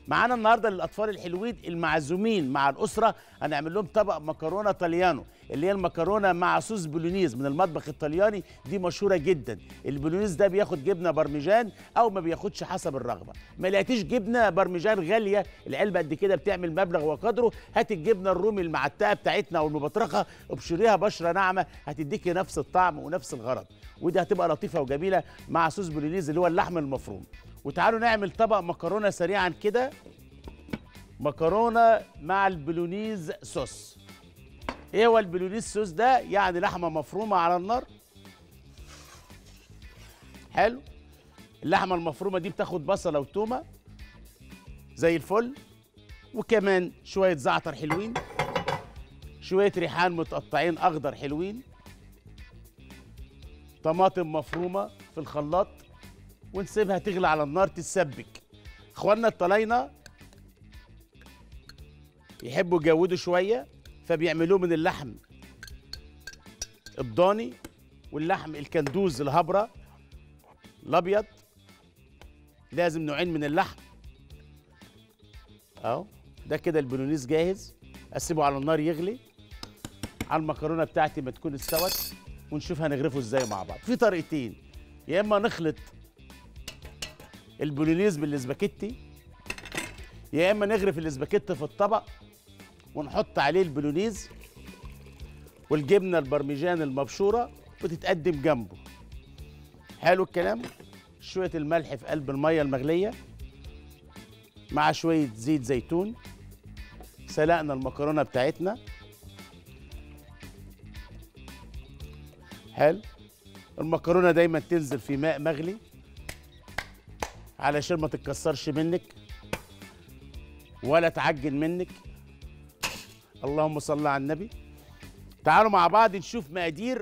معانا النهارده للاطفال الحلوين المعزومين مع الاسره هنعمل لهم طبق مكرونه طليانو اللي هي المكرونه مع صوص بولونيز من المطبخ الطلياني دي مشهوره جدا البولونيز ده بياخد جبنه برمجان او ما بياخدش حسب الرغبه ما لقيتيش جبنه برمجان غاليه العلبه قد كده بتعمل مبلغ وقدره هات الجبنه الرومي المعتقه بتاعتنا او المبطرخه ابشريها بشره ناعمه هتديكي نفس الطعم ونفس الغرض ودي هتبقى لطيفه وجميله مع صوص بولونيز اللي هو اللحم المفروم وتعالوا نعمل طبق مكرونه سريعا كده مكرونه مع البولونيز صوص ايه هو البولونيز صوص ده يعني لحمه مفرومه على النار حلو اللحمه المفرومه دي بتاخد بصله وتومه زي الفل وكمان شويه زعتر حلوين شويه ريحان متقطعين اخضر حلوين طماطم مفرومه في الخلاط ونسيبها تغلي على النار تتسبك اخواننا الطلاينه يحبوا يجودوا شويه فبيعملوه من اللحم الضاني واللحم الكندوز الهبره الابيض لازم نوعين من اللحم اهو ده كده البولونيز جاهز اسيبه على النار يغلي على المكرونه بتاعتي ما تكون استوت ونشوف هنغرفه ازاي مع بعض في طريقتين يا اما نخلط البولونيز بالاسباجيتي يا اما نغرف الاسباجيتي في الطبق ونحط عليه البولونيز والجبنه البرمجان المبشوره وتتقدم جنبه حلو الكلام شويه الملح في قلب الميه المغليه مع شويه زيت زيتون سلقنا المكرونه بتاعتنا حلو المكرونه دايما تنزل في ماء مغلي علشان ما تتكسرش منك ولا تعجن منك اللهم صل على النبي تعالوا مع بعض نشوف مقادير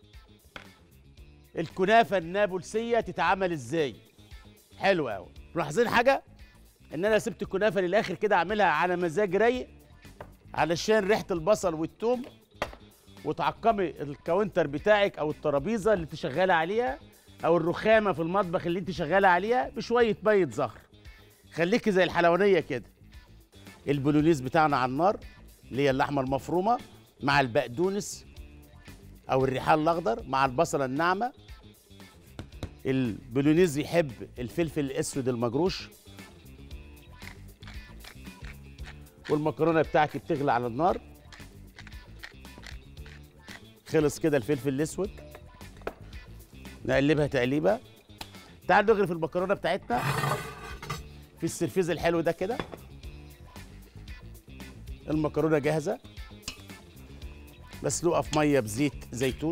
الكنافه النابلسيه تتعمل ازاي حلو قوي ملاحظين حاجه ان انا سبت الكنافه للاخر كده اعملها على مزاج رايق علشان ريحه البصل والثوم وتعقمي الكاونتر بتاعك او الترابيزه اللي انت شغاله عليها او الرخامه في المطبخ اللي انت شغاله عليها بشويه ميه زهر خليكي زي الحلوانيه كده البولونيز بتاعنا على النار اللي هي اللحمه المفرومه مع البقدونس او الريحان الاخضر مع البصله الناعمه البولونيز يحب الفلفل الاسود المجروش والمكرونه بتاعتي بتغلي على النار خلص كده الفلفل الاسود نقلبها تقليبه تعال نغرف المكرونه بتاعتنا في السرفيز الحلو ده كده المكرونه جاهزه مسلوقه في ميه بزيت زيتون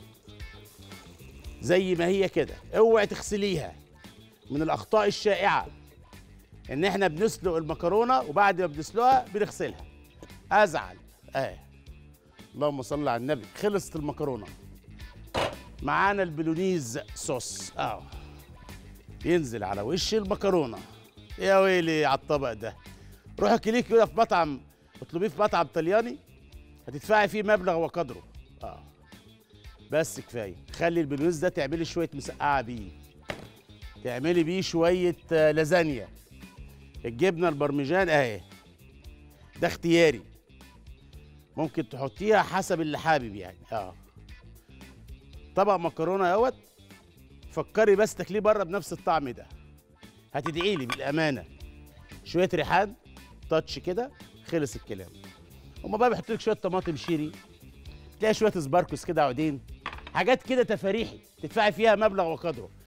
زي ما هي كده اوعي تغسليها من الاخطاء الشائعه ان احنا بنسلق المكرونه وبعد ما بنسلقها بنغسلها ازعل اه اللهم صل على النبي خلصت المكرونه معانا البولونيز صوص اه ينزل على وش المكرونه يا ويلي على الطبق ده روحي كليك كده في مطعم اطلبيه في مطعم طلياني هتدفعي فيه مبلغ وقدره اه بس كفايه خلي البولونيز ده تعملي شويه مسقعه بيه تعملي بيه شويه آه، لازانيا الجبنه البرمجان اهي ده اختياري ممكن تحطيها حسب اللي حابب يعني اه طبق مكرونه اهوت فكري بس تاكليه بره بنفس الطعم ده هتدعي لي بالامانه شويه ريحان تاتش كده خلص الكلام هما بقى بيحطوا لك شويه طماطم شيري تلاقي شويه سباركوس كده عودين حاجات كده تفاريحي تدفعي فيها مبلغ وقدره